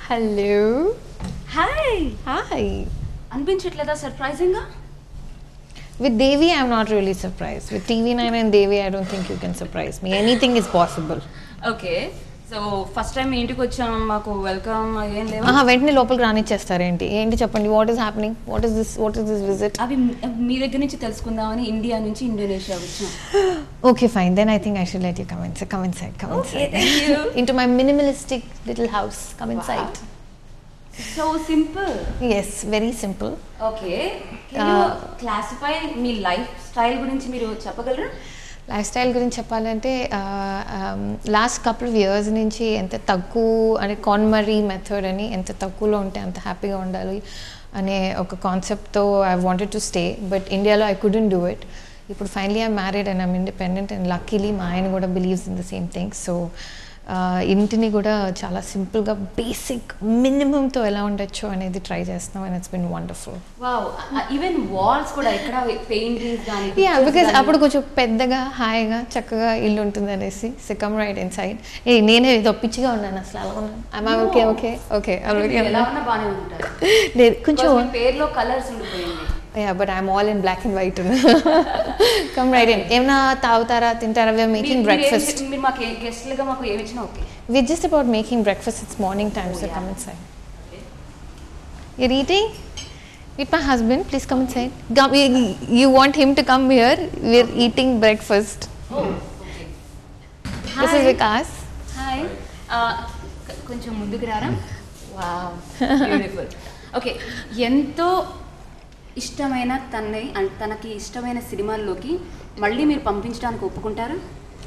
Hello hi hi అనిపించట్లేదా surprising గా With Devi, I'm not really surprised. With TV9 and Devi, I don't think you can surprise me. Anything is possible. Okay so first time మీ ఇంటికి వచ్చాం మాకు welcome ఏం లేవా ఆహా వెంటనే లోపలికి రానిచ్చేస్తారేంటి ఏంటి చెప్పండి what is happening what is this what is this visit అవి మీ దగ్గర నుంచి తెలుసుకుందామని ఇండియా నుంచి ఇండోనేషియా వచ్చాం Okay, fine. Then I think I should let you come inside. Come inside. Come Okay, inside. thank you. Into my minimalistic little house. Come inside. So simple Yes, very simple. Okay classify మీ lifestyle గురించి మీరు చెప్పగలరా life lifestyle గురించి చెప్పాలంటే last couple of years నుంచి ఎంత తక్కువ అనే కాన్మరీ మెథడ్ అని ఎంత తక్కువలో ఉంటే అంత హ్యాపీగా ఉండాలి అనే ఒక కాన్సెప్ట్తో I wanted to stay but ఇండియాలో ఐ కుడెంట్ డూ ఇట్ ఇప్పుడు finally I married and I'm independent and luckily మా ఆయన కూడా believes in the same thing so ఇంటిని కూడా చాలా సింపుల్గా బేసిక్ మినిమంతో ఎలా ఉండొచ్చు అనేది ట్రై చేస్తున్నాం and it's been wonderful wow even walls కూడా ఎక్కడ పెయింటింగ్స్ కానీ యా బికాస్ అప్పుడు కొంచెం పెద్దగా హాయిగా చక్కగా ఇల్లు ఉంటుంది అనేసి సికమ్ రైట్ ఇన్ సైడ్ ఏ నేనే ఏదో పిచ్చిగా ఉన్నాను అసలు అలా ఉన్నాను ఓకే ఓకే ఓకే ఎలా ఉన్నా బాగానే ఉంటారు లేదు కొంచెం Because మీ పేరులో కలర్స్ ఉండిపోయింది yeah but I'm all in black and white come right in ఏమైనా తాగుతారా తింటారా వీఆర్ మేకింగ్ మీరు- మీరు ఏం బ్రేక్ఫాస్ట్ చెప్- మీరు మాకు గెస్ట్లుగా మాకు ఏమి ఇచ్చినా okay we just about making breakfast it's morning time so yeah. Come inside You're eating? With my husband, please come inside. Come, you, you want him to come here? We're eating breakfast. Okay This is Vikas. Hi కొంచెం ముందుకు రారా wow beautiful okay ఎంతో ఇష్టమైన తనని అన్- తనకి ఇష్టమైన సినిమాల్లోకి మళ్ళీ మీరు పంపించడానికి ఒప్పుకుంటారా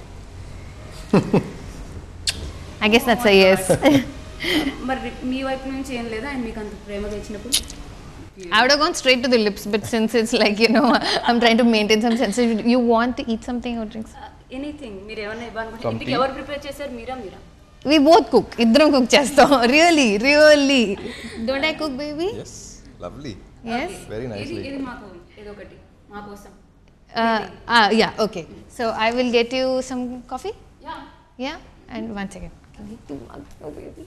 I guess that's a yes. మరి మీ వైపు నుంచి ఏం లేదా ఆయన మీకు అంత ప్రేమగా ఇచ్చినప్పుడు I would have gone straight to the lips, but since it's like, you know, I'm trying to maintain some sensitivity. You want to eat something or drink something? Anything మీరు ఏమన్నా ఇవ్వాలనుకుంటే Some ఇంటికి tea. ఎవరు prepare చేశారు మీరా మీరా We both cook. ఇద్దరం cook చేస్తాం. Really, really. Don't I cook, baby? Yes, lovely. Yes? Very ఇది nicely. ఇది మాకు ఏదో ఒకటి మా కోసం Uh, uh, yeah, okay. So I will get you some coffee. Yeah Yeah? And one second. Can you do one? Oh, baby.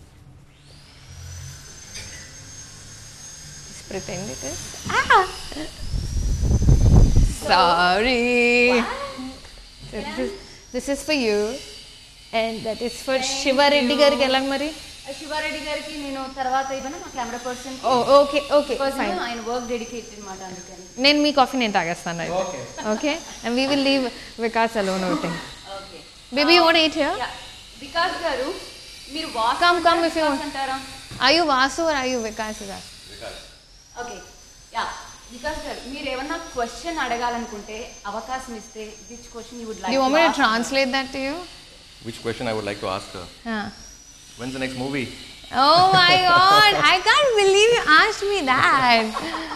Just pretend it is. Ah! Sorry. So this, is, this is for you. And that is for Shiva Reddy gariki elang mari. Sivareddy గారికి నేను తర్వాత ఇవ్వను మా camera person Oh, okay, okay, fine. ఆయన work dedicated మాట అందుకని నేను మీ కాఫీ నేను తాగేస్తాను అయితే okay and we will leave Vikas alone outing okay baby own eight here Vikas garu మీరు వాసు Come, come అంటారా, if you వికాస్ want. అంటారా are you Vasu are are you Vikas okay yeah Vikas garu మీరు ఏమన్నా క్వశ్చన్ అడగాలనుకుంటే అవకాశం ఇస్తే which question you would Do you want me to translate that to you? Which question I would like to ask her? Yeah. When's the next movie? Oh my god, I can't believe you asked me that.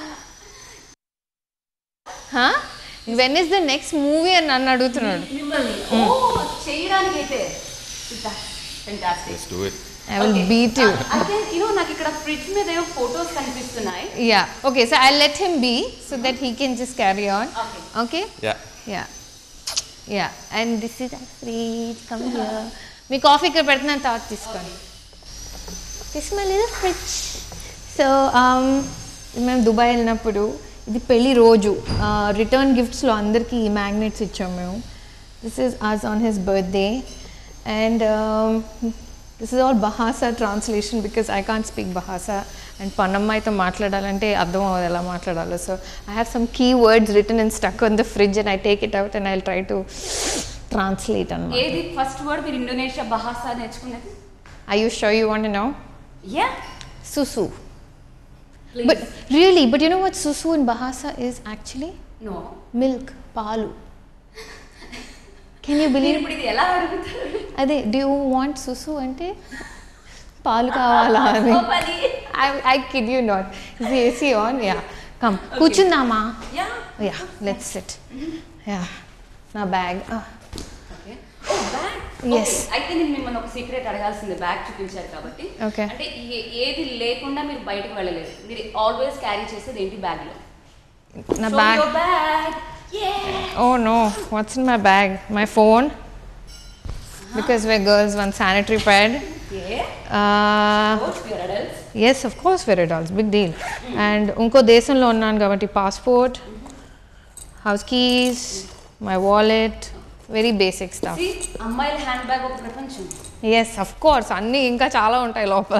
Huh? When is the next movie అని నన్ను అడుగుతున్నాడు మిమ్మల్ని ఓ చేయడానికి అయితే fantastic Let's do it. I will beat you అయితే you know నాకు ఇక్కడ ఫ్రిడ్జ్ మీద ఏవో ఫొటోస్ కనిపిస్తున్నాయి yeah okay so I let him be so that he can just carry on Okay. Okay Yeah. Yeah yeah and this is fridge come here మీ coffee ఇక్కడ పెడుతున్నాను తర్వాత తీసుకోండి this my little fridge so మేము Dubai వెళ్ళినప్పుడు ఇది పెళ్లి రోజు రిటర్న్ గిఫ్ట్స్లో అందరికీ ఈ మ్యాగ్నెట్స్ ఇచ్చాం మేము this is as on his birthday and this is all Bahasa translation because I can't speak Bahasa and పన్నమ్మాయితో మాట్లాడాలంటే అర్థం అవ్వదు ఎలా మాట్లాడాలో so I have some key words written and stuck on the fridge and I take it out and I try to translate అనమాట ఏది first word మీరు Indonesia Bahasa నేర్చుకున్నది I you show you want no yeah Susu. But really, but you know what susu in Bahasa is actually? No Milk, palu. Can you మీరు believe? ఇప్పుడు ఇది ఎలా అడుగుతారు అదే do you want susu అంటే పాలు కావాలా అని ఓ పది I, I kid you not. Is the AC on? Yeah. Come. కూర్చుందామా yeah Yeah, let's sit. Yeah. నా bag okay oh bag Yes. అయితే నేను మిమ్మల్ని ఒక సీక్రెట్ అడగాల్సింది బ్యాగ్ చూపించారు కాబట్టి Okay. అంటే ఏ- ఏది లేకుండా మీరు బయటకు వెళ్ళలేదు మీరు ఆల్వేస్ క్యారీ చేసేది ఏంటి బ్యాగ్ లో నా Show bag your bag. Yeah. Oh no, what's in my bag? My phone. Because we're girls, one sanitary pad. Yeah. Yes of course very dolls big deal and ఇంకో దేశంలో ఉన్నాను కాబట్టి passport house keys my wallet very basic stuff See, అమ్మాయిల handbag ఒక ప్రపంచం yes of course అన్నీ ఇంకా చాలా ఉంటాయి లోపల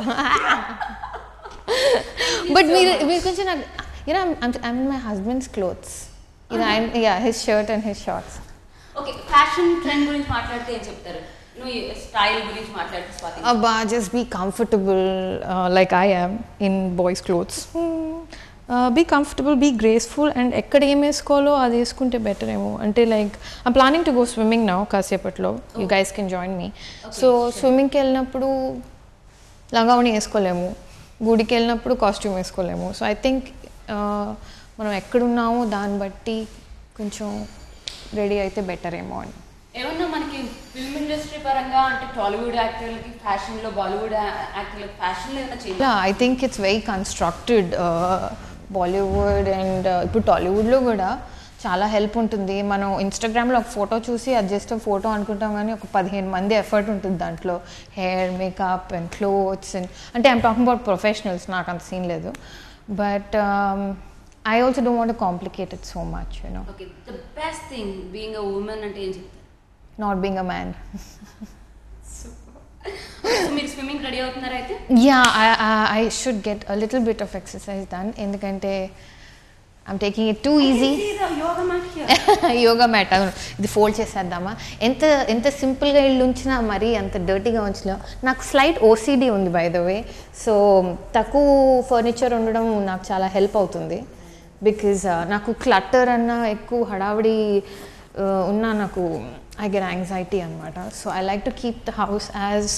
బట్ మీరు మీరు కొంచెం నాకు you know I'm my husband's clothes ఇది I'm yeah his shirt and his shorts okay fashion trend గురించి మాట్లాడితే ఏం చెప్తారు నువ్వు స్టైల్ గురించి మాట్లాడితే Swathi Abba, just be comfortable uh, like I am in boys' clothes. Be comfortable be graceful and ఎక్కడ ఏం వేసుకోవాలో అది వేసుకుంటే బెటర్ ఏమో అంటే like I'm planning to go swimming now కాసేపట్లో you guys can join me so స్విమ్మింగ్కి వెళ్ళినప్పుడు లంగావణి వేసుకోలేము గుడికి వెళ్ళినప్పుడు కాస్ట్యూమ్ వేసుకోలేము సో ఐ థింక్ మనం ఎక్కడున్నామో దాన్ని బట్టి కొంచెం రెడీ అయితే బెటర్ ఏమో అని ఏమన్నా మనకి ఫిల్మ్ ఇండస్ట్రీ పరంగా అంటే టాలీవుడ్ యాక్టర్లకి ఫ్యాషన్లో బాలీవుడ్ యాక్టర్లకి ఫ్యాషన్లో ఏమైనా change Yeah, I think it's very constructed. Uh, Bollywood and ఇప్పుడు టాలీవుడ్లో కూడా చాలా హెల్ప్ ఉంటుంది మనం ఇన్స్టాగ్రామ్లో ఒక ఫోటో చూసి అది జస్ట్ ఫోటో అనుకుంటాం కానీ ఒక పదిహేను మంది ఎఫర్ట్ ఉంటుంది దాంట్లో hair makeup and clothes and అంటే ఐమ్ టాకింగ్ అబౌట్ ప్రొఫెషనల్స్ నాకు అంత సీన్ లేదు but I also don't want complicated so much you know okay the best thing being a woman అంటే ఏం చెప్తారు not being a man so మీరు swimming ready అవుతున్నారా అయితే yeah I should get a little bit of exercise done ఎందుకంటే I'm taking it too easy yoga mat yoga mat అవును ఇది fold చేసేద్దామా ఎంత ఎంత సింపుల్గా ఇల్లు ఉంచినా మరీ అంత డర్టీగా ఉంచినా నాకు స్లైట్ ఓసీడీ ఉంది బై ద వే సో తక్కువ ఫర్నిచర్ ఉండడం నాకు చాలా హెల్ప్ అవుతుంది బికాజ్ నాకు క్లట్టర్ అన్న ఎక్కువ హడావిడి uh, ఉన్నా నాకు ఐ గెట్ యాంగ్జైటీ అనమాట so I like to keep the house as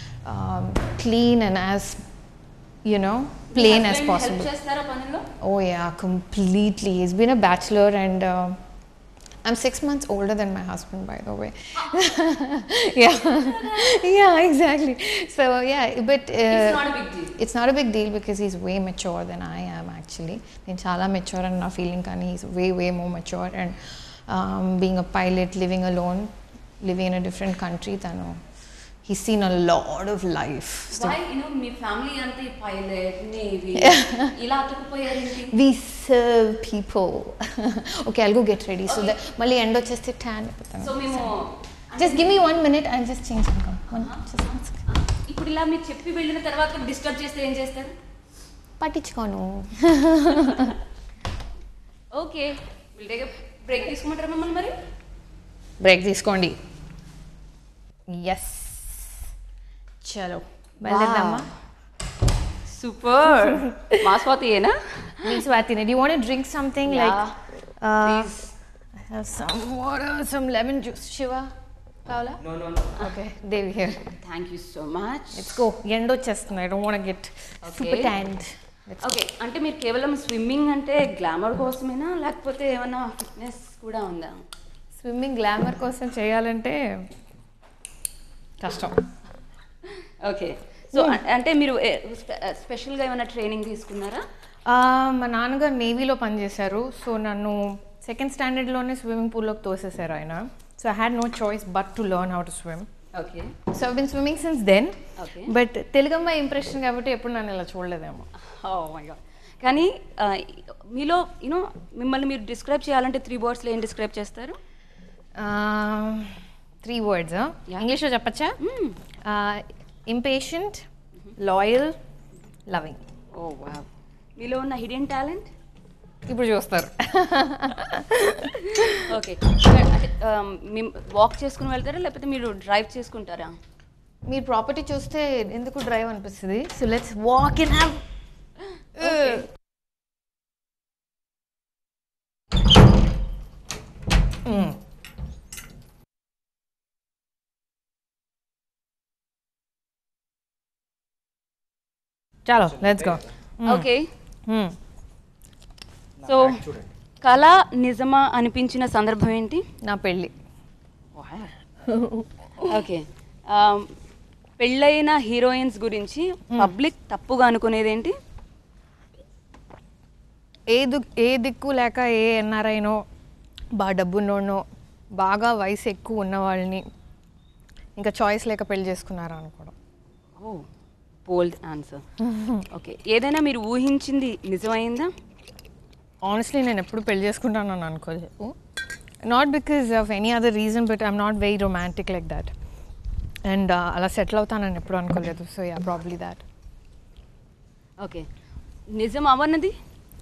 clean and as you know plain as help possible చేస్తారా పనుల్లో Oh yeah, completely. He's been a bachelor and uh, I'm six months older than my husband, by the way. yeah, yeah, exactly. So yeah, but uh, it's not big deal it's not a big deal because he's way mature than I am actually. నేను చాలా mature and నా feeling కానీ he's way way more mature and um, being a pilot, living alone, living in a different country తను he's seen a lot of life. So why you know మీ family అంతా pilot navy ఇలా అతుకుపోయారేంటి we serve people. okay, I'll go get ready. So that మళ్ళీ ఎండ్ వచ్చేస్తే tan అయిపోతాను. So మేము Just give me one minute. I'll just change and come. One, just one second. ఆ, ఇప్పుడు ఇలా మీరు చెప్పి వెళ్ళిన తర్వాత డిస్టర్బ్ చేస్తే ఏం చేస్తారు పట్టించుకోను ఓకే విల్ బ్రేక్ తీసుకుంటారా మమ్మల్ని మరి బ్రేక్ తీసుకోండి ఎస్ చలో బయలుదేరదామా సూపర్ మా స్వాతి ఏనా మీ స్వాతిని do you want to drink something Yeah. like uh, please I have some water some lemon juice Shiva Paula No, no, no. okay they here thank you so much let's go ఎండ వచ్చేస్తుంది I don't want to get super Okay. tanned let's okay అంటే మీరు కేవలం swimming అంటే glamour కోసమేనా లేకపోతే ఏమైనా fitness కూడా ఉందా స్విమ్మింగ్ గ్లామర్ కోసం చేయాలంటే కష్టం ఓకే సో అంటే మీరు స్పెషల్గా ఏమైనా ట్రైనింగ్ తీసుకున్నారా ఆ, మా నాన్నగారు నేవీలో పనిచేశారు సో నన్ను సెకండ్ స్టాండర్డ్లోనే స్విమ్మింగ్ పూల్లోకి తోసేశారు ఆయన so I had no choice but to learn how to swim okay so I been swimming since then Okay. But తెలుగమ్మ ఇంప్రెషన్ కాబట్టి ఎప్పుడు నన్ను ఇలా చూడలేదేమో ఓ మై గాడ్ కానీ ఆ, మీలో యూనో మిమ్మల్ని మీరు డిస్క్రైబ్ చేయాలంటే త్రీ వర్డ్స్లో ఏం డిస్క్రైబ్ చేస్తారు త్రీ వర్డ్స్ Yeah. ఇంగ్లీష్లో చెప్పచ్చా impatient loyal loving oh wow మీలో ఉన్న హిడెన్ టాలెంట్ ఇప్పుడు చూస్తారు ఓకే వాక్ చేసుకుని వెళ్తారా లేకపోతే మీరు డ్రైవ్ చేసుకుంటారా మీరు ప్రాపర్టీ చూస్తే ఎందుకు డ్రైవ్ అనిపిస్తుంది so let's walk in have చాలో లెట్స్ గో ఓకే సో కళ నిజమా అనిపించిన సందర్భం ఏంటి నా పెళ్ళి ఓకే పెళ్ళైన హీరోయిన్స్ గురించి పబ్లిక్ తప్పుగా అనుకునేది ఏంటి ఏ దిక్ ఏ దిక్కు లేక ఏ ఎన్ఆర్ఐనో బాగా డబ్బున్నోడనో బాగా వయసు ఎక్కువ ఉన్న వాళ్ళని ఇంకా చాయిస్ లేక పెళ్లి చేసుకున్నారు అనుకోవడం ఓ బోల్డ్ ఆన్సర్ ఓకే ఏదైనా మీరు ఊహించింది నిజమైందా ఆనెస్ట్లీ నేను ఎప్పుడు పెళ్లి చేసుకుంటానని అనుకోలేదు not because of any other reason but I'm not very romantic like that and అలా సెటిల్ అవుతానని ఎప్పుడు అనుకోలేదు so yeah probably that okay నిజం అవన్నది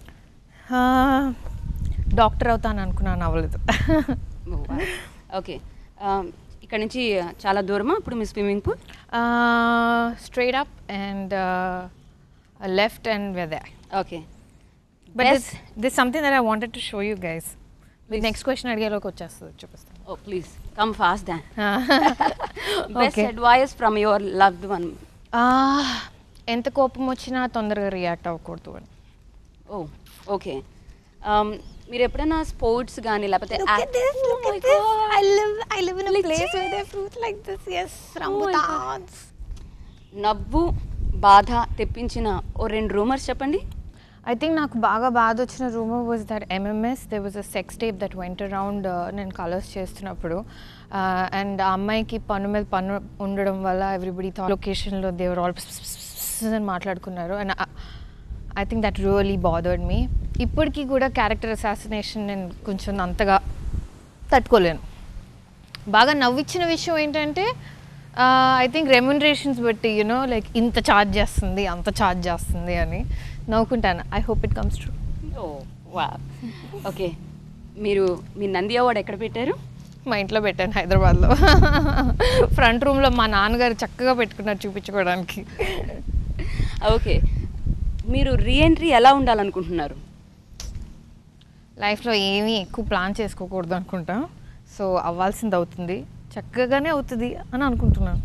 డాక్టర్ అవుతాను అనుకున్నాను అవ్వలేదు ఓకే ఇక్కడ నుంచి చాలా దూరమా ఇప్పుడు మీ swimming pool straight up and left and వెదే okay but Best- this this something that I wanted to show you guys Please. Next question అడిగేలోకి వచ్చేస్తుంది చూపిస్తాను oh please come fast than best Okay. Advice from your loved one Ah, ఎంత కోపం వచ్చినా తొందరగా react అవ్వకూడదు అని ఓ ఓకే మీరు ఎప్పుడైనా స్పోర్ట్స్ కానీ లేకపోతే Look at this, look at this. I live, I live in a place where there are fruit like this. Yes, rambutans. నవ్వు బాధ తెప్పించిన ఓ రెండు రూమర్స్ చెప్పండి I think నాకు బాగా బాధ వచ్చిన rumour was that MMS they was a sex tape that went around నేను కలర్స్ చేస్తున్నప్పుడు అండ్ ఆ అమ్మాయికి పన్ను మీద పన్ను ఉండడం వల్ల ఎవ్రీబడి లొకేషన్లో దేవర్ ఆల్ అని మాట్లాడుకున్నారు and I think that really bothered me ఇప్పటికీ కూడా క్యారెక్టర్ అసాసినేషన్ నేను కొంచెం అంతగా తట్టుకోలేను బాగా నవ్విచ్చిన విషయం ఏంటంటే ఐ థింక్ రెమ్యునరేషన్స్ బట్టి యూనో లైక్ ఇంత ఛార్జ్ చేస్తుంది అంత ఛార్జ్ చేస్తుంది అని నవ్వుకుంటాను I hope it comes true oh wow okay మీరు మీ నంది అవార్డు ఎక్కడ పెట్టారు మా ఇంట్లో పెట్టాను హైదరాబాద్లో ఫ్రంట్ రూమ్లో మా నాన్నగారు చక్కగా పెట్టుకున్నారు చూపించుకోవడానికి ఓకే మీరు రీఎంట్రీ ఎలా ఉండాలనుకుంటున్నారు లైఫ్లో ఏమీ ఎక్కువ ప్లాన్ చేసుకోకూడదు అనుకుంటా సో అవ్వాల్సింది అవుతుంది చక్కగానే అవుతుంది అని అనుకుంటున్నాను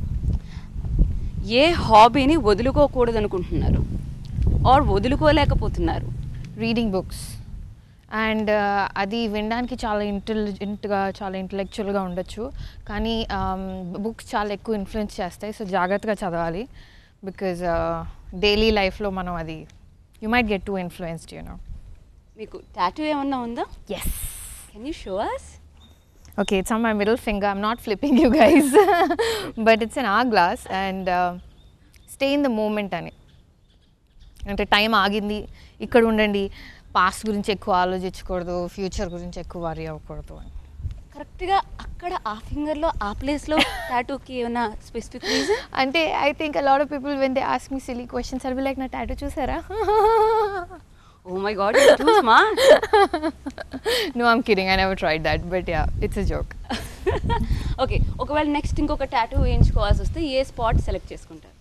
ఏ హాబీని వదులుకోకూడదు అనుకుంటున్నారు ఆర్ వదులుకోలేకపోతున్నారు రీడింగ్ బుక్స్ అండ్ అది వినడానికి చాలా ఇంటెలిజెంట్గా చాలా ఇంటలెక్చువల్గా ఉండొచ్చు కానీ బుక్స్ చాలా ఎక్కువ ఇన్ఫ్లుయెన్స్ చేస్తాయి సో జాగ్రత్తగా చదవాలి బికాజ్ డైలీ లైఫ్లో మనం అది you might get to influenced you know మీకు టాటూ ఏమన్నా ఉందా yes can you show us Okay, it's on my middle finger. I'm not flipping you guys, but it's an hourglass and uh, stay in the moment అని అంటే time ఆగింది ఇక్కడ ఉండండి past గురించి ఎక్కువ ఆలోచించకూడదు ఫ్యూచర్ గురించి ఎక్కువ వరి అవ్వకూడదు అని కరెక్ట్గా అక్కడ ఆ ఫింగర్లో ఆ ప్లేస్లో టాటూకి ఏమైనా స్పెసిఫిక్ రీజన్ అంటే I think a lot of people when they ask me silly questions అవి లైక్ నా టాటూ చూసారా oh my God too smart no I'm kidding I never tried that but yeah it's a joke okay ఒకవేళ next ఇంకొక tattoo వేయించుకోవాల్సి వస్తే ఏ spot select చేసుకుంటారు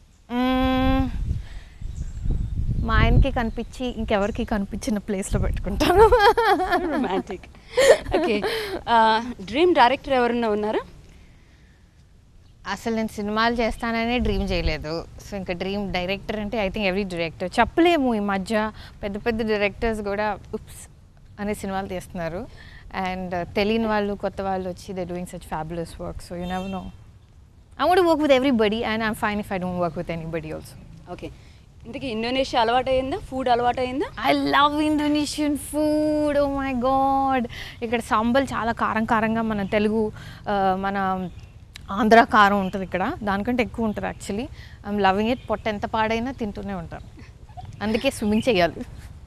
మా ఆయనకి కనిపించి ఇంకెవరికి కనిపించిన ప్లేస్లో పెట్టుకుంటాను రొమాంటిక్ ఓకే డ్రీమ్ డైరెక్టర్ ఎవరన్నా ఉన్నారా అసలు నేను సినిమాలు చేస్తాననే డ్రీమ్ చేయలేదు సో ఇంకా డ్రీమ్ డైరెక్టర్ అంటే ఐ థింక్ ఎవ్రీ డైరెక్టర్ చెప్పలేము ఈ మధ్య పెద్ద పెద్ద డైరెక్టర్స్ కూడా ఉప్స్ అనే సినిమాలు తీస్తున్నారు అండ్ తెలియని వాళ్ళు కొత్త వాళ్ళు వచ్చి they doing such fabulous work so you never know I want work with everybody and I'm fine if I don't work with anybody also okay ఇంతకీ ఇండోనేషియా అలవాటు అయిందా ఫుడ్ అలవాటు అయిందా I love Indonesian food oh my God ఇక్కడ సాంబల్ చాలా కారం కారంగా మన తెలుగు ఆ, మన ఆంధ్ర కారం ఉంటుంది ఇక్కడ దానికంటే ఎక్కువ ఉంటుంది యాక్చువల్లీ ఐఎమ్ లవింగ్ ఇట్ పొట్ట ఎంత పాడైనా తింటూనే ఉంటాను అందుకే స్విమ్మింగ్ చేయాలి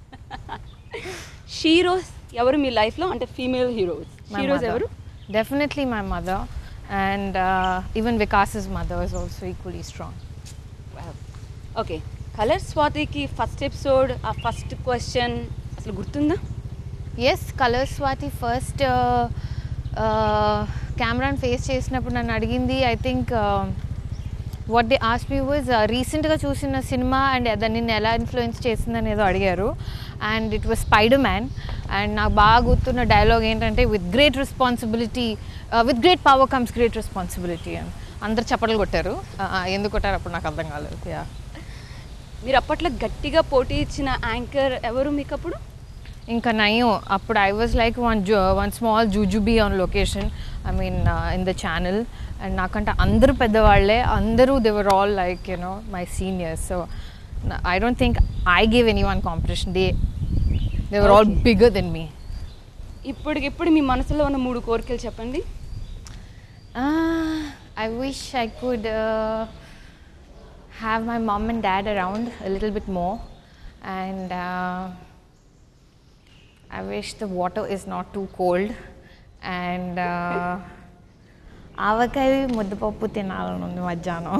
హీరోస్ ఎవరు మీ లైఫ్లో అంటే ఫీమేల్ హీరోస్ హీరోస్ ఎవరు definitely my mother and even Vikas's mother is also equally strong okay Colour స్వాతికి ఫస్ట్ ఎపిసోడ్ ఆ ఫస్ట్ క్వశ్చన్ అసలు గుర్తుందా ఎస్ కలర్ స్వాతి ఫస్ట్ కెమెరాని ఫేస్ చేసినప్పుడు నన్ను అడిగింది I think what the ask me was రీసెంట్గా చూసిన సినిమా అండ్ దాన్ని నిన్ను ఎలా ఇన్ఫ్లుయెన్స్ చేసిందని ఏదో అడిగారు and it was Spider Man and నాకు బాగా గుర్తున్న డైలాగ్ ఏంటంటే with great responsibility with great power comes great responsibility అని అందరు చప్పట్లు కొట్టారు Uh, ఎందుకు కొట్టారు అప్పుడు నాకు అర్థం కాలేదు యా మీరు అప్పట్లో గట్టిగా పోటీ ఇచ్చిన యాంకర్ ఎవరు మీకు అప్పుడు ఇంకా నయం అప్పుడు ఐ వాజ్ లైక్ వన్ జూ one small jujube on location I mean in the channel and నాకంటే అందరూ పెద్దవాళ్ళే అందరూ they were all like you know my seniors so I don't think I give anyone competition they they were all Okay. Bigger than me ఇప్పటికిప్పుడు మీ మనసులో ఉన్న మూడు కోరికలు చెప్పండి I wish I could have my mom and dad around a little bit more, and uh, I wish the water is not too cold, and uh, avakaya ముద్దపప్పు తినాలని ఉంది మధ్యాహ్నం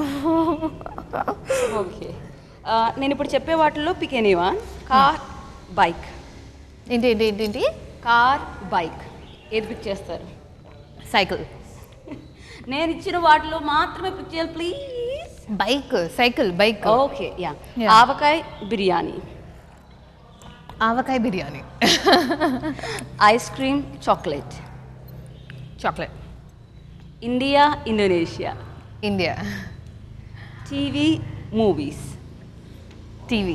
ఓకే నేను ఇప్పుడు చెప్పే వాటిల్లో పిక్ ఎనీవా కార్ బైక్ ఏంటి ఏంటి ఏంటి ఏంటి కార్ బైక్ ఏది పిక్ చేస్తారు సైకిల్ నేను ఇచ్చిన వాటిలో మాత్రమే పిక్ చేయాలి please bike cycle bike okay yeah Yeah. Avakaya biryani avakaya biryani ice cream chocolate chocolate India Indonesia India TV movies TV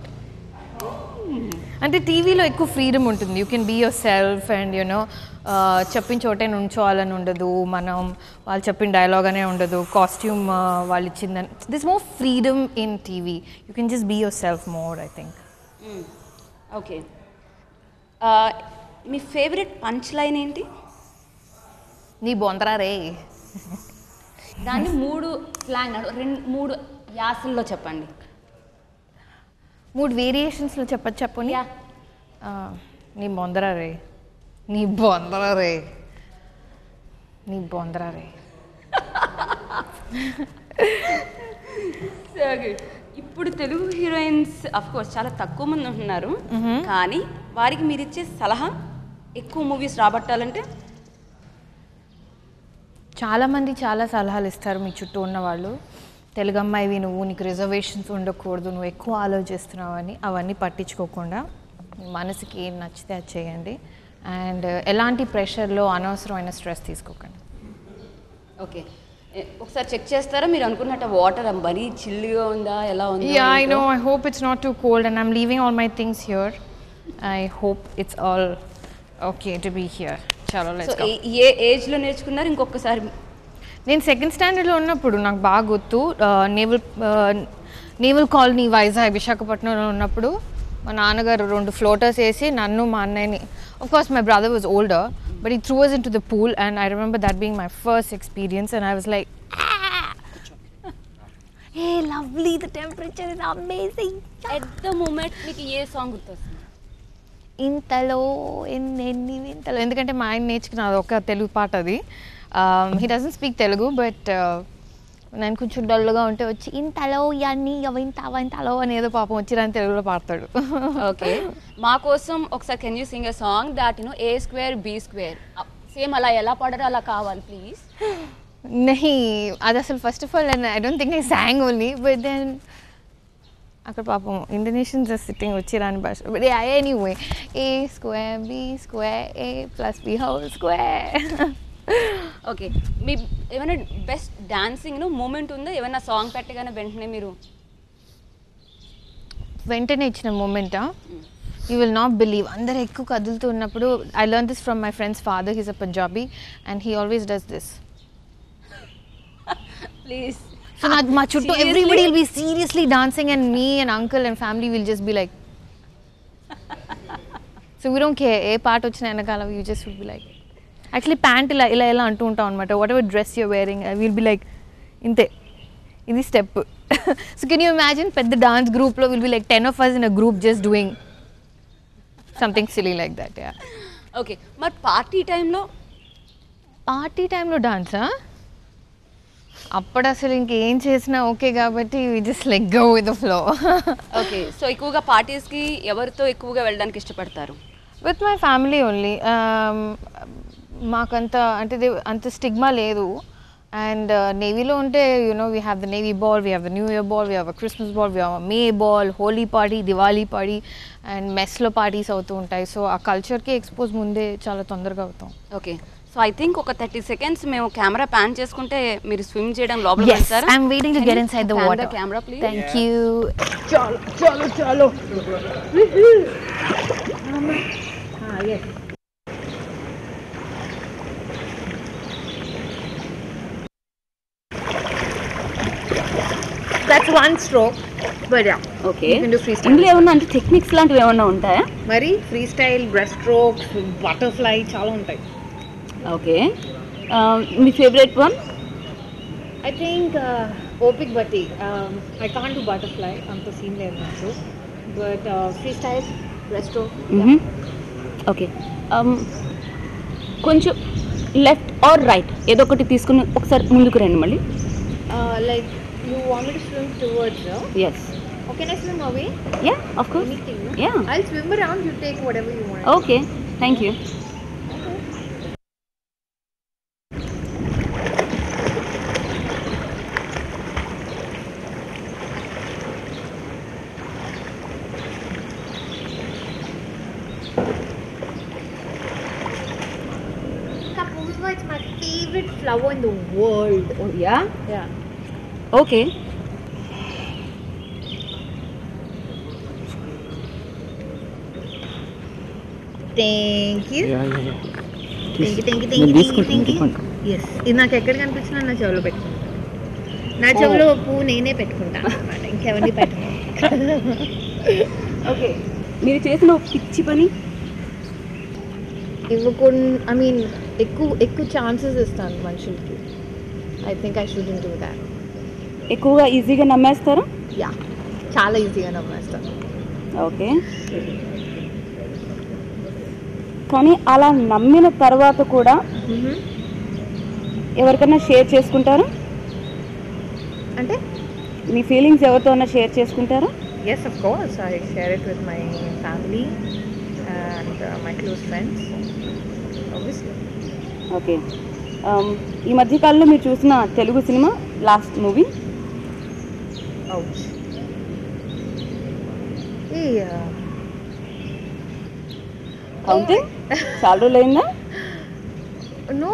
అంటే టీవీలో ఎక్కువ ఫ్రీడమ్ ఉంటుంది you can be yourself and you know చెప్పిన చోటే నుంచోవాలని ఉండదు మనం వాళ్ళు చెప్పిన డైలాగ్ అనే ఉండదు కాస్ట్యూమ్ వాళ్ళు ఇచ్చిందని this more freedom in TV you can just be yourself more I think okay మీ ఫేవరెట్ పంచ్ లైన్ ఏంటి నీ బొందరా రే దాన్ని మూడు స్లాంగ్ రెండు మూడు యాసల్లో చెప్పండి మూడు వేరియేషన్స్లో చెప్పచ్చు చెప్పండి యా నీ బొందరా రే నీ బొందరా రే నీ బొందరా రే ఇప్పుడు తెలుగు హీరోయిన్స్ అఫ్ కోర్స్ చాలా తక్కువ మంది ఉంటున్నారు కానీ వారికి మీరు ఇచ్చే సలహా ఎక్కువ మూవీస్ రాబట్టాలంటే చాలామంది చాలా సలహాలు ఇస్తారు మీ చుట్టూ ఉన్న వాళ్ళు తెలుగు అమ్మాయివి నువ్వు నీకు రిజర్వేషన్స్ ఉండకూడదు నువ్వు ఎక్కువ ఆలోచిస్తున్నావు అని అవన్నీ పట్టించుకోకుండా మీ మనసుకి ఏం నచ్చితే అది చేయండి అండ్ ఎలాంటి ప్రెషర్లో అనవసరమైన స్ట్రెస్ తీసుకోకండి ఓకే ఏ, ఒకసారి చెక్ చేస్తారా మీరు అనుకున్నట్టు వాటర్ మరీ చిల్లుగా ఉందా ఎలా ఉందా Yeah, I ఏంటో? know. I hope it's not too cold, and I'm leaving all my things here. I hope it's all okay to be here. Chalo, let's so go. ఏ- ఏ ఏజ్ లో నేర్చుకున్నారు ఇంకొకసారి నేను సెకండ్ స్టాండర్డ్లో ఉన్నప్పుడు నాకు బాగా గుర్తు నేవల్ నేవల్ కాలనీ వైజాగ్ విశాఖపట్నంలో ఉన్నప్పుడు మా నాన్నగారు రెండు ఫ్లోటర్స్ వేసి నన్ను మా అన్నయ్యని of course my brother was older but he threw was into the pool and I remember that being my first experience and I was like a lovely the temperature is amazing at the moment మీకు ఏ song గుర్తొస్తుంది ఇంతలో ఎన్ని ఎన్ని వింతలో ఎందుకంటే మా ఆయన నేర్చుకున్నది ఒక తెలుగు పాట అది he doesn't speak Telugu but నేను కొంచెం డల్గా ఉంటే వచ్చి ఇంతలో ఇవన్నీ ఇంత ఇంతలో అని ఏదో పాపం వచ్చి రాని తెలుగులో పాడతాడు ఓకే మా కోసం ఒకసారి can you sing a song that you know A square B square same అలా ఎలా పాడారో అలా కావాలి ప్లీజ్ నహి అది అసలు first of all I don't think I song only but then అక్కడ పాపం ఇండోనేషియన్స్ సిట్టింగ్ వచ్చి రాని భాష but anyway A square B square A plus B whole square okay మీ ఏమైనా బెస్ట్ డాన్సింగ్ మూమెంట్ ఉందా ఏమైనా సాంగ్ పెట్టగానే వెంటనే మీరు వెంటనే ఇచ్చిన మూమెంటా యూ విల్ నాట్ బిలీవ్ అందరు ఎక్కువ కదులుతూ ఉన్నప్పుడు I learn this from my friend's father he's a Punjabi and he always does this please so నాకు మా చుట్టూ Seriously? Everybody will be seriously dancing and me and uncle and family will just be like so we don't care ఏ పాట వచ్చిన వెనకాల you just will be like actually pant ఇలా ఇలా ఇలా అంటూ ఉంటాం అనమాట what whatever dress you're wearing will be like ఇంతే ఇది step so can you imagine పెద్ద డాన్స్ గ్రూప్లో will be like ten of us in a group just doing something silly like that yeah okay మరి party టైంలో party టైంలో డాన్సా అప్పుడు అసలు ఇంకేం చేసినా ఓకే కాబట్టి just let go with the flow okay so ఎక్కువగా పార్టీస్కి ఎవరితో ఎక్కువగా వెళ్ళడానికి ఇష్టపడతారు విత్ మై ఫ్యామిలీ ఓన్లీ మాకంత అంటే దే- అంత స్టిగ్మా లేదు అండ్ నేవీలో ఉంటే you know we have the navy ball we have the New Year ball we have Christmas ball we have May ball Holi party Diwali party and మెస్లో పార్టీస్ అవుతూ ఉంటాయి so ఆ కల్చర్కి ఎక్స్పోజ్ ముందే చాలా తొందరగా అవుతాం ఓకే సో ఐ థింక్ ఒక థర్టీ సెకండ్స్ మేము కెమెరా ప్యాన్ చేసుకుంటే మీరు స్విమ్ చేయడం లోపల Yes, I'm waiting to get inside the water. Camera please Thank you. That's one stroke. But yeah. Okay You can do freestyle. ఇందులో ఏమన్నా అంటే techniques లాంటివి ఏమన్నా ఉంటాయా మరి freestyle breaststrokes butterfly చాలా ఉంటాయి ఓకే మీ ఫేవరెట్ వన్ ఐ థింక్ ఓపిక్ బట్టి ఐ కాంట్ డు బటర్ఫ్లై అంత సీన్ లేదు నాకు బట్ ఫ్రీ స్టైల్ రెస్టో ఓకే కొంచెం లెఫ్ట్ ఆర్ రైట్ ఏదో ఒకటి తీసుకుని ఒకసారి ముందుకు రండి మళ్ళీ like you want to swim towards us okay I swim away yeah of course anything Yeah. I swim around you take whatever you want okay thank you Kapuzwa is my favorite flower in the world. Yeah Yeah. Okay Thank you. Thank you thank you నేను thank you తీసుకుంటాను, thank you yes ఇది నాకు ఎక్కడ కనిపించినా నా చెవిలో పెట్టుకుంటా నా చెవిలో పువ్వు నేనే పెట్టుకుంటా అనమాట ఇంకెవరిని పెట్టుకుంటా ఓకే మీరు చేసిన ఒక పిచ్చి పని ఇవ్వకుండా ఐ మీన్ ఎక్కువ ఎక్కువ ఛాన్సెస్ ఇస్తాను మనుషులకి I think I should do that ఎక్కువగా ఈజీగా నమ్మేస్తారు యా చాలా ఈజీగా నమ్మేస్తాను ఓకే కానీ అలా నమ్మిన తర్వాత కూడా ఎవరికైనా షేర్ చేసుకుంటారు అంటే మీ ఫీలింగ్స్ ఎవరితోనా షేర్ చేసుకుంటారా yes of course I share it with my family and my close friends obviously okay ఈ మధ్యకాలంలో మీరు చూసిన తెలుగు సినిమా లాస్ట్ మూవీ అవుట్ ఈ కౌంటింగ్ చాలా రోజులు అయిందా no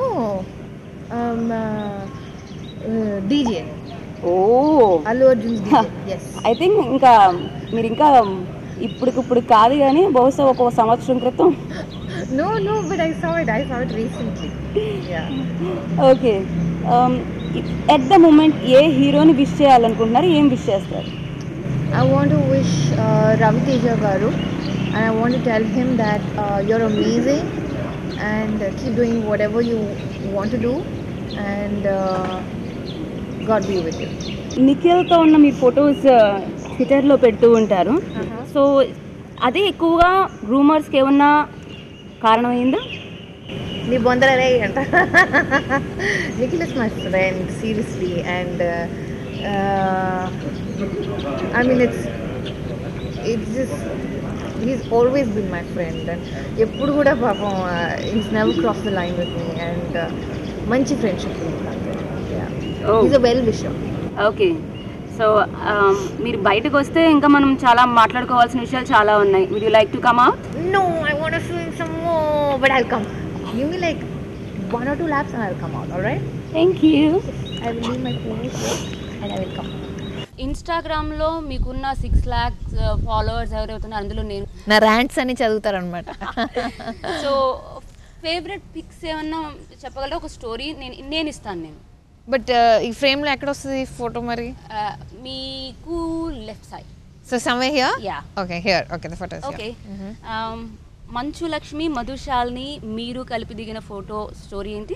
DJ oh Allu Arjun DJ yes I think ఇంకా మీరు ఇంకా ఇప్పటికిప్పుడు కాదు కానీ బహుశా ఒక సంవత్సరం క్రితం no no but I saw it I saw it recently yeah okay at the moment ఏ హీరోని విష్ చేయాలనుకుంటున్నారు ఏం విష్ చేస్తారు I want to wish uh, Ravi Teja Garu and I want to tell him that uh, you're amazing and uh, keep doing whatever you want to do and uh, God be with you. నిఖిల్తో ఉన్న మీ photos ట్విట్టర్లో పెడుతూ ఉంటారు so అదే ఎక్కువగా రూమర్స్కి ఏమన్నా కారణమైందా నీ బొందలనే అంట Nikhil is my friend seriously and I mean it's it's just he's always been my friend and ఎప్పుడు కూడా పాపం it's never cross the line with me and మంచి friendship Oh. Is a well wisher okay so మీరు బయటకు వస్తే ఇంకా మనం చాలా మాట్లాడుకోవాల్సిన విషయాలు చాలా ఉన్నాయి would you like to come out No, I want to swim some more, but I'll come. Give me like one or two laps and I'll come out, alright? Thank you I will leave my phone here and I will come. ఇన్స్టాగ్రామ్లో మీకున్న six lakhs followers ఎవరైతున్నారో అందులో నేను నా ర్యాంట్స్ అని చదువుతారనమాట so favourite pics ఏమన్నా చెప్పగలరా ఒక story నేను నేను ఇస్తాను నేను బట్ ఈ ఫ్రేమ్లో ఎక్కడ వస్తుంది ఫోటో మరి Uh, మీకు left side so somewhere here Yeah. Okay here okay the photos okay Manchu Lakshmi మధుశాల్ని మీరు కలిపి దిగిన ఫోటో స్టోరీ ఏంటి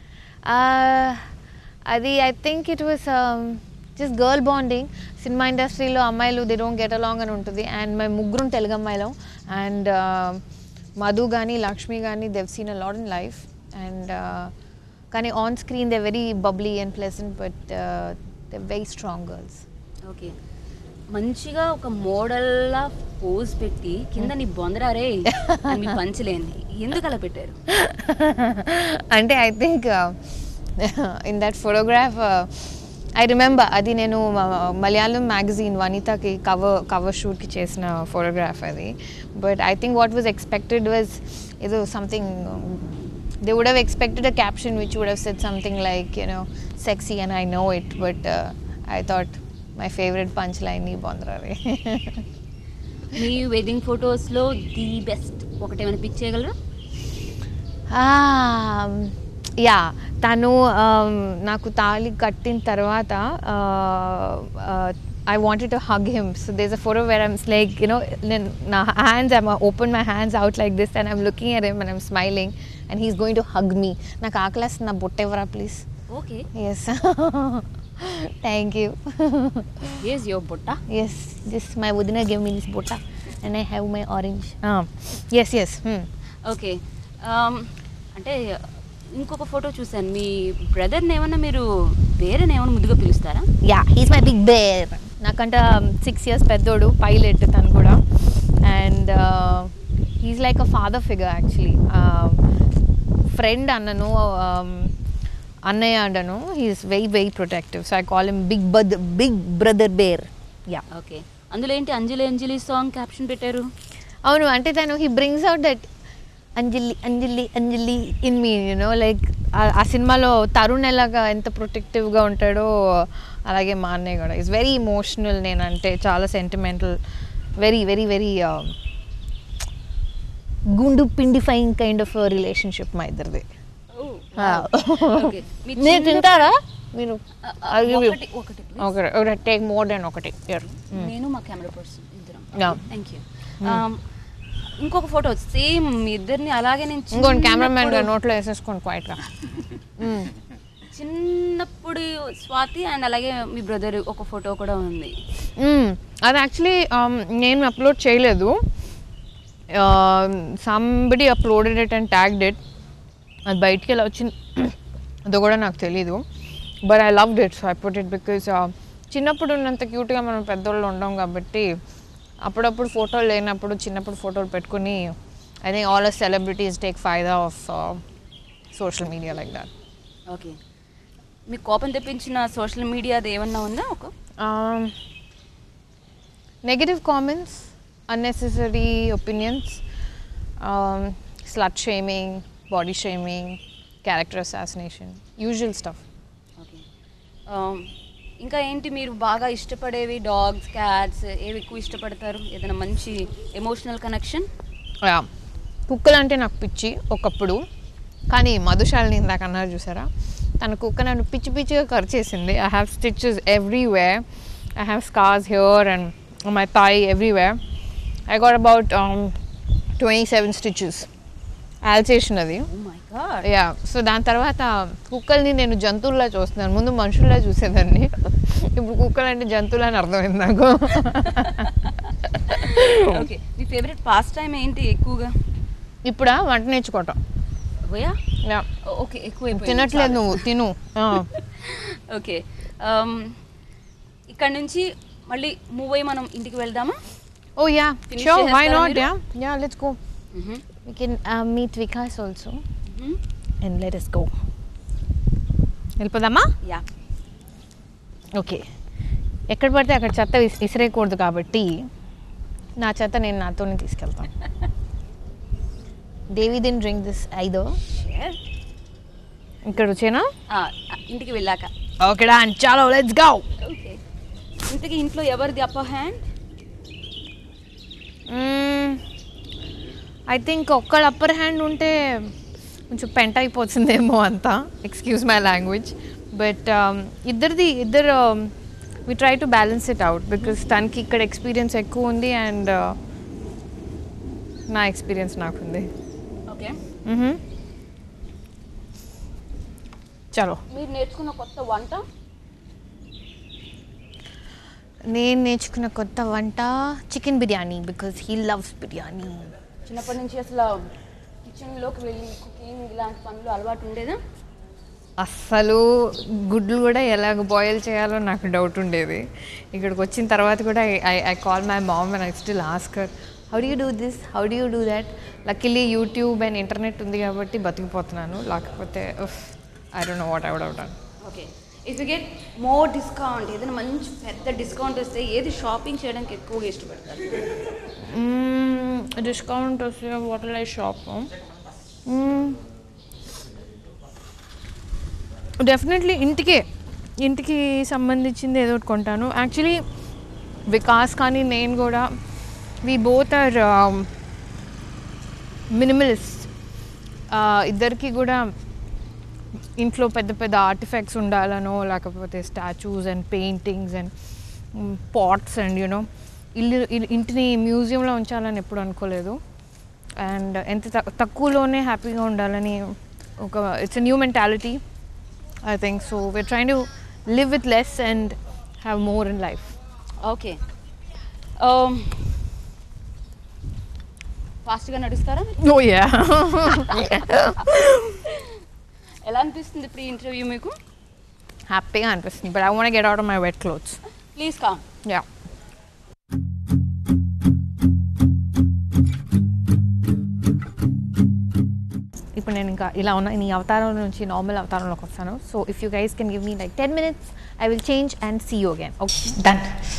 అది I think it was just girl bonding సినిమా ఇండస్ట్రీలో అమ్మాయిలు దే డోంట్ గెట్ అలాంగ్ అని ఉంటుంది అండ్ మేము ముగ్గురం తెలుగు అమ్మాయిలం అండ్ మధు కానీ లక్ష్మి కానీ they've seen a lot in life and కానీ on screen they very bubbly and pleasant but they very strong girls okay మంచిగా ఒక మోడల్లా పోజ్ పెట్టి కింద నీ బొందరారే అని మీ పంచలేని ఎందుకు అలా పెట్టారు అంటే I think in that photograph I remember అది నేను మ- మలయాళం మ్యాగజైన్ వనితకి కవర్ కవర్ షూట్కి చేసిన ఫోటోగ్రాఫ్ అది but I think what was expected was ఏదో something they would have expected a caption which would have set something like you know sexy and I know it but I thought my favourite punch line నీ బొందరారే మీ wedding ఫొటోస్లో the best ఒకటేమైనా pick చేయగలరా yeah తను um, నాకు తాళి కట్టిన తర్వాత I wanted to hug him so there's a photo where I'm like you know నేను నా hands I'm open my hands out like this and I'm looking at him and I'm smiling and he's going to hug me నాకు ఆకలేస్తుంది నా బుట్ట ఎవరా please okay yes thank you is your బుట్ట yes this my వదిన give me this బుట్ట and I have my orange yes yes okay అంటే ఇంకొక ఫోటో చూశాను మీ బ్రదర్ని ఏమన్నా మీరు వేరేని ఏమన్నా ముద్దుగా పిలుస్తారా yeah he's my big bear నాకంట సిక్స్ ఇయర్స్ పెద్దోడు పైలట్ తను కూడా and he's like a father figure actually friend అన్నను um, అన్నయ్య అండను he's very very protective so I call him big bud big brother bear yeah okay అందులో ఏంటి అంజలి అంజలి song caption పెట్టారు అవును అంటే తను he brings out that Anjali Anjali Anjali in me you know like ఆ సినిమాలో తరుణ్ ఎలాగా ఎంత ప్రొటెక్టివ్గా ఉంటాడో అలాగే మా అన్నయ్య కూడా ఇట్స్ వెరీ ఇమోషనల్ నేనంటే చాలా సెంటిమెంటల్ వెరీ వెరీ వెరీ గుండు పిండిఫైయింగ్ కైండ్ ఆఫ్ రిలేషన్షిప్ మా ఇద్దరిది ఓకే మీ మీరు చిన్న- తింటారా మీరు ఆ, ఆ, ఒకటి ఒకటి please. ఒకటి టేక్ మోర్ దెన్ ఒకటి Here. నేను మా కెమెరా పర్సన్ ఇద్దరం Yeah. థ్యాంక్ యూ ఇంకొక ఫోటో సేమ్ మీ ఇద్దరిని అలాగే నేను ఇంకోటి కెమెరామ్యాన్ చిన్నప్పుడు- గారు నోట్లో వేసేసుకోండి క్వైట్గా చిన్నప్పుడు స్వాతి అండ్ అలాగే మీ బ్రదర్ ఒక ఫోటో కూడా ఉంది మ్మ్. అది యాక్చువల్లీ నేను అప్లోడ్ చేయలేదు somebody uploaded it and tagged it అది బయటికి ఎలా వచ్చింది అది కూడా నాకు తెలీదు but I love it so I put it because చిన్నప్పుడు ఉన్నంత క్యూట్గా మనం పెద్దోళ్ళు ఉండం కాబట్టి అప్పుడప్పుడు ఫోటోలు లేనప్పుడు చిన్నప్పుడు ఫోటోలు పెట్టుకుని I think all of celebrities take ఫైదా of social media like that okay మీకు కోపం తెప్పించిన సోషల్ మీడియా అది ఏమన్నా ఉందా ఒక Um, negative comments, unnecessary opinions, um, slut shaming, body shaming, character assassination, usual stuff. Okay ఇంకా ఏంటి మీరు బాగా ఇష్టపడేవి డాగ్స్ క్యాట్స్ ఏవి ఎక్కువ ఇష్టపడతారు ఏదైనా మంచి ఎమోషనల్ కనెక్షన్ Yeah. కుక్కలు అంటే నాకు పిచ్చి ఒకప్పుడు కానీ మధుశాలిని ఇందాక అన్నారు చూసారా తన కుక్క నన్ను పిచ్చి పిచ్చిగా కరిచేసింది I have stitches everywhere I have scars here and my thigh everywhere I got about twenty seven stitches Alsatian అది oh my god yeah so దాని తర్వాత కుక్కల్ని నేను జంతువుల్లా చూస్తున్నాను ముందు మనుషుల్లా చూసేదాన్ని ఇప్పుడు కుక్కలు అంటే జంతువులు అని అర్థమైంది నాకు ఓకే మీ ఫేవరెట్ పాస్ టైం ఏంటి ఎక్కువగా ఇప్పుడా వంట నేర్చుకోవటం పోయా యా ఓకే ఎక్కువ అయిపోయింది. తినట్లేదు చాలా. నువ్వు తిను ఓకే ఇక్కడ నుంచి మళ్ళీ మూవ్ అయ్యి మనం ఇంటికి వెళ్దామా oh yeah Finish show why చేసేస్తారా నాట్ మీరు? Yeah yeah let's go we can uh, meet Vikas also and let us go వెళ్ళిపోదామా యా ఓకే ఎక్కడ పడితే అక్కడ చెత్త విస్- విసిరేయకూడదు కాబట్టి నా చెత్త నేను నాతోనే తీసుకెళ్తాను దేవి దిన్ డ్రింక్ దిస్ ఐదో ఇక్కడ వచ్చేనా ఇంటికి వెళ్ళాక ఓకేడా చాలో లెట్స్ గో ఓకే ఇంతకీ ఇంట్లో ఎవరిది అప్పర్ హ్యాండ్ ఐ థింక్ ఒక్కడ అప్పర్ హ్యాండ్ ఉంటే కొంచెం పెంట అయిపోతుందేమో అంతా ఎక్స్క్యూజ్ మై లాంగ్వేజ్ బట్ ఇద్దరిది ఇద్దరు we try to balance it out because తనకి ఇక్కడ ఎక్స్పీరియన్స్ ఎక్కువ ఉంది అండ్ నా ఎక్స్పీరియన్స్ నాకుంది ఓకే మ్హూ. చలో మీరు నేర్చుకున్న కొత్త వంట నేను నేర్చుకున్న కొత్త వంట chicken biryani because he loves biryani చిన్నప్పటి నుంచి అసలు కిచెన్లోకి వెళ్ళి కుకింగ్ ఇలాంటి పనులు అలవాటు ఉండేదా అస్సలు గుడ్లు కూడా ఎలాగ బాయిల్ చేయాలో నాకు డౌట్ ఉండేది ఇక్కడికి వచ్చిన తర్వాత కూడా I I call my mom and I still ask her how do you do this how do you do that luckily YouTube and internet ఉంది కాబట్టి బతికిపోతున్నాను లేకపోతే I don't know what I would done okay if you get more discount ఏదైనా మంచి పెద్ద discount వస్తే ఏది shopping చేయడానికి ఎక్కువగా ఇష్టపడతారు డిస్కౌంట్ వస్తే వాటర్ ఐ షాప్ డెఫినెట్లీ ఇంటికే ఇంటికి సంబంధించింది ఏదో ఒకటి కొంటాను యాక్చువల్లీ వికాస్ కానీ నేను కూడా వి బోత్ ఆర్ మినిమలిస్ట్ ఇద్దరికి కూడా ఇంట్లో పెద్ద పెద్ద ఆర్టిఫాక్ట్స్ ఉండాలనో లేకపోతే statues and paintings and pots and you know ఇల్లు ఇల్- ఇంటిని మ్యూజియంలో ఉంచాలని ఎప్పుడు అనుకోలేదు అండ్ ఎంత తక్- తక్కువలోనే హ్యాపీగా ఉండాలని ఒక it's new mentality I think so we are trying to live with less and have more in life. Okay ఫాస్ట్గా నడుస్తారా Oh, yeah. ఎలా అనిపిస్తుంది ప్రీ ఇంటర్వ్యూ మీకు Happy అనిపిస్తుంది but I want to get out of my wet clothes. Please కా Yeah. ఇప్పుడు నేను ఇంకా ఇలా ఉన్న ఈ అవతారం నుంచి నార్మల్ అవతారంలోకి వస్తాను so if you guys can give me like ten minutes I will change and see you again okay done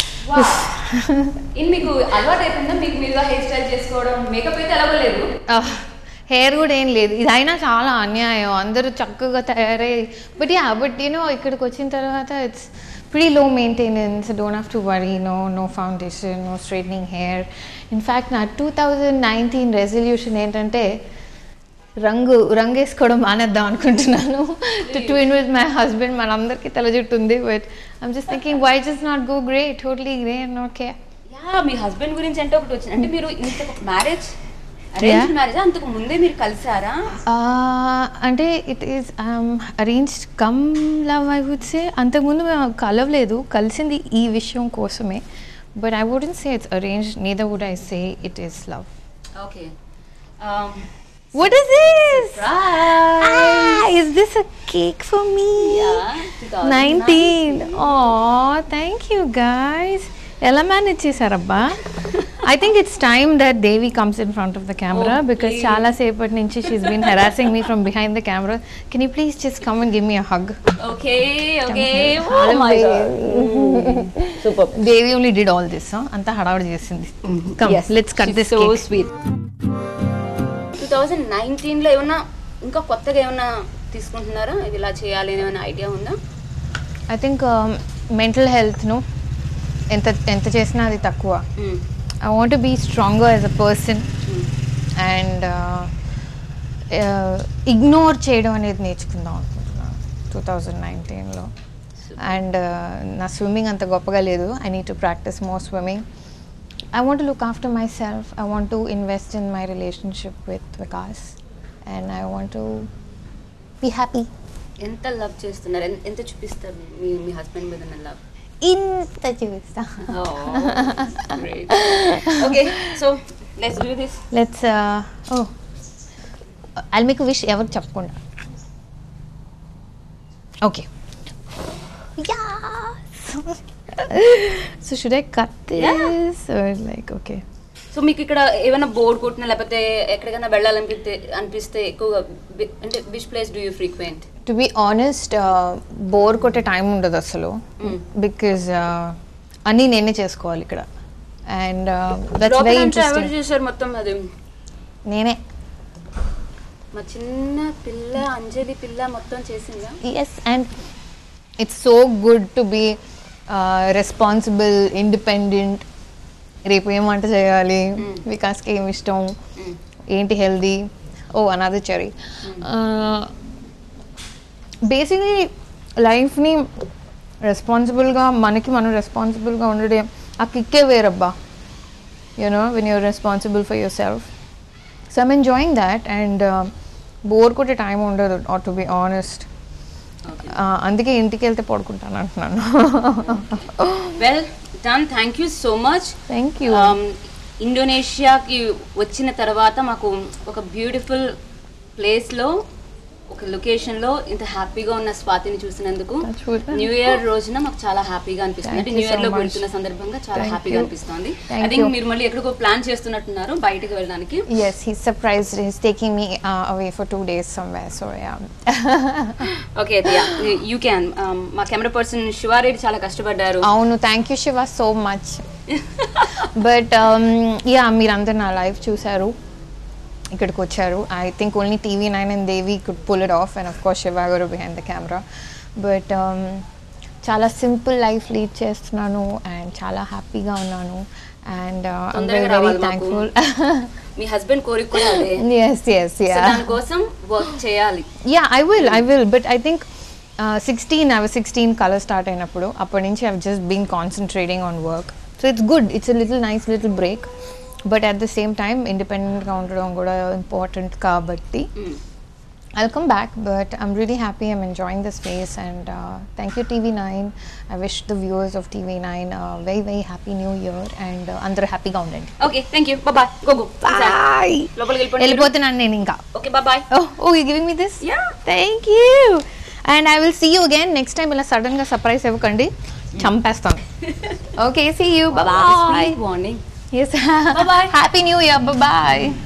ఇది మీకు అలవాటు అయిపోయిందా మీకు మీరుగా హెయిర్ స్టైల్ చేసుకోవడం మేకప్ అయితే ఎలాగో లేదు హెయిర్ కూడా ఏం లేదు ఇదైనా చాలా అన్యాయం అందరూ చక్కగా తయారై బట్ యా బట్ యూనో ఇక్కడికి వచ్చిన తర్వాత it's pretty low maintenance don't have to worry no no foundation no straightening hair in fact నా టూ థౌజండ్ నైన్టీన్ రెజల్యూషన్ ఏంటంటే రంగు రంగు వేసుకోవడం మానేద్దాం అనుకుంటున్నాను to twin with my husband మనందరికీ తల జుట్టు ఉంది but I'm just thinking why just not go grey totally grey and not care yeah మీ హస్బెండ్ గురించి అంటే ఒకటి వచ్చింది అంటే మీరు ఇంత మ్యారేజ్ అరేంజ్ మ్యారేజ్ అంతకు ముందే మీరు కలిసారా Uh, అంటే it is arranged come love I would say అంతకుముందు మేము కలవలేదు కలిసింది ఈ విషయం కోసమే but I wouldn't say it's arrange neither would I say it is love okay What is this? Ah, is this a cake for me? Yeah, 19. Oh, thank you guys. ఎలా manage చేశారబ్బా I think it's time that Devi comes in front of the camera Oh, because please. చాలా సేపటి నుంచి she's been harassing me from behind the camera can you please just come and give me a hug okay okay super Devi only did all this అంతా హడావుడి చేసింది come let's cut this so sweet two thousand నైన్టీన్లో ఏమన్నా ఇంకా కొత్తగా ఏమన్నా తీసుకుంటున్నారా ఇది ఇలా చేయాలి అని ఏమైనా ఐడియా ఉందా ఐ థింక్ మెంటల్ హెల్త్ను ఎంత ఎంత చేసినా అది తక్కువ Mm. I want to be stronger as a person and ignore చేయడం అనేది నేర్చుకుందాం అనుకుంటున్నాను టూ థౌజండ్ నైన్టీన్లో అండ్ నా స్విమ్మింగ్ అంత గొప్పగా లేదు I need to practise more swimming I want look after myself I want to invest in my relationship with Vikas and I want to be happy ఎంత లవ్ చేస్తున్నారు ఎన్- ఎంత చూపిస్తారు మీ మీ హస్బెండ్ మీద ఉన్న లవ్ ఇంత చూపిస్తా okay so let's do this let's oh I మీకు విష్ ఎవరు చెప్పకుండా okay so should I cut this like okay so మీకు ఇక్కడ ఏమైనా బోర్డు కొట్టినా లేకపోతే ఎక్కడికైనా వెళ్ళాలనిపిస్తే అనిపిస్తే ఎక్కువగా బి- అంటే which place do you frequent to be honest bore కొట్టే టైం ఉండదు అసలు బికాజ్ అన్నీ నేనే చేసుకోవాలి ఇక్కడ అండ్ దట్స్ వెరీ ఎవరు ఇంట్రెస్టింగ్ చేశారు మొత్తం అది నేనే మా చిన్న పిల్ల అంజలి పిల్ల మొత్తం చేసిందా yes and it's so good to be responsible independent రేపు ఏం వంట చేయాలి వికాస్కి ఏమి ఇష్టం ఏంటి హెల్దీ ఓ అనాథ చెరీ బేసిక్లీ లైఫ్ని రెస్పాన్సిబుల్గా మనకి మనం రెస్పాన్సిబుల్గా ఉండడం ఆ కిక్కే వేరబ్బా you know when you're responsible for yourself so I'm enjoying that and bore కొట్టే టైం ఉండదు ఆర్ టు బి ఆనెస్ట్ అందుకే ఇంటికి వెళ్తే పడుకుంటాను అంటున్నాను well done thank you so much thank you ఇండోనేషియాకి వచ్చిన తర్వాత మాకు ఒక బ్యూటిఫుల్ ప్లేస్లో ఒక లొకేషన్లో ఇంత హ్యాపీగా ఉన్న స్వాతిని చూసినందుకు That's good. న్యూ ఇయర్ రోజున మాకు చాలా హ్యాపీగా అనిపిస్తుంది Thank అంటే you న్యూ ఇయర్ లో so much. వెళ్తున్న సందర్భంగా చాలా Thank హ్యాపీగా you. అనిపిస్తుంది Thank ఐ థింక్ you. మీరు మళ్ళీ ఎక్కడికో ప్లాన్ చేస్తున్నట్టున్నారు బయటికి వెళ్ళడానికి yes he surprised he's taking me away for two days somewhere so yeah okay you can మా కెమెరా పర్సన్ శివారెడ్డి చాలా కష్టపడ్డారు అవును thank you Shiva so much but yeah మీరందరు నా లైఫ్ చూశారు ఇక్కడికి వచ్చారు I think only TV nine and Devi could pull it off and of course Shiva garu behind the camera but చాలా సింపుల్ లైఫ్ లీడ్ చేస్తున్నాను అండ్ చాలా హ్యాపీగా ఉన్నాను అండ్ ఐమ్ తొందరగా వెరీ రావాలి మాకు. థ్యాంక్ఫుల్ మీ హస్బెండ్ కోరిక కూడా అదే ఎస్ ఎస్ So యా దానికోసం వర్క్ చేయాలి yeah I will I will but I think sixteen అవి సిక్స్టీన్ కలర్ స్టార్ట్ అయినప్పుడు అప్పటి నుంచి I've just been concentrating on work so it's good it's little nice little break but at the same time ఇండిపెండెంట్గా ఉండడం కూడా important కాబట్టి Mm. I'll come back, but I'm really happy. I'm enjoying the space, and uh, thank you, TV9. I wish the viewers of TV9 a very, very happy New Year, and uh, అందరూ హ్యాపీగా ఉండండి okay thank you bye go go bye లోపలికి వెళ్ళిపోండి వెళ్ళిపోతున్నాను నేను ఇంకా okay bye Oh, oh, you're giving me this? Yeah. Thank you. And I will see you again next time ఇలా sudden గా సర్ప్రైజ్ ఇవ్వకండి చంపేస్తాను okay see you bye morning Yes. Bye-bye. Happy New Year. Bye bye.